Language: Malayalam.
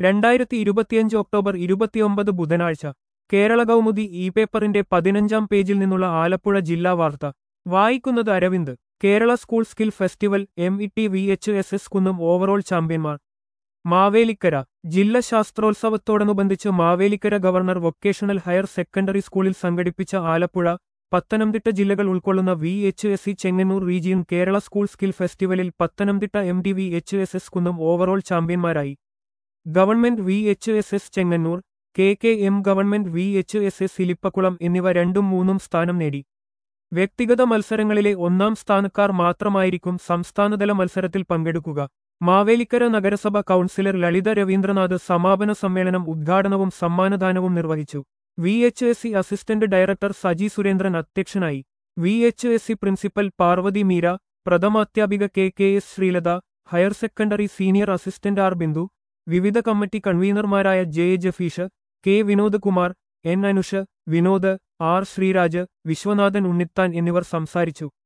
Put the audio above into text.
രണ്ടായിരത്തി ഇരുപത്തിയഞ്ച് ഒക്ടോബർ ഇരുപത്തിയൊമ്പത് ബുധനാഴ്ച കേരള കൗമുദി ഇ പേപ്പറിന്റെ പതിനഞ്ചാം പേജിൽ നിന്നുള്ള ആലപ്പുഴ ജില്ലാ വാർത്ത വായിക്കുന്നത് Aravind Kerala school skill festival M E T V H S S Kunnam overall ചാമ്പ്യന്മാർ മാവേലിക്കര ജില്ല ശാസ്ത്രോത്സവത്തോടനുബന്ധിച്ച് Mavelikara governor vocational higher secondary സ്കൂളിൽ സംഘടിപ്പിച്ച ആലപ്പുഴ പത്തനംതിട്ട ജില്ലകൾ ഉൾക്കൊള്ളുന്ന V H S C Chengannur region Kerala school skill ഫെസ്റ്റിവലിൽ Pathanamthitta M D V H S S Kunnam overall ചാമ്പ്യന്മാരായി government V H S S Chengannur K K M government V H S S Ilippakulam എന്നിവ രണ്ടും മൂന്നും സ്ഥാനം നേടി വ്യക്തിഗത മത്സരങ്ങളിലെ ഒന്നാം സ്ഥാനക്കാർ മാത്രമായിരിക്കും സംസ്ഥാനതല മത്സരത്തിൽ പങ്കെടുക്കുക മാവേലിക്കര നഗരസഭ കൗൺസിലർ ലളിത രവീന്ദ്രനാഥ് സമാപന സമ്മേളനം ഉദ്ഘാടനവും സമ്മാനദാനവും നിർവഹിച്ചു V H S C assistant director Saji Surendran അധ്യക്ഷനായി V H S C principal Parvathi Meera പ്രഥമാധ്യാപിക K K S Sreelatha higher secondary senior assistant R Bindu വിവിധ കമ്മിറ്റി കൺവീനർമാരായ J Jafeesh K Vinod Kumar N Anush Vinod R Sreeraj Viswanathan Unnithan എന്നിവർ സംസാരിച്ചു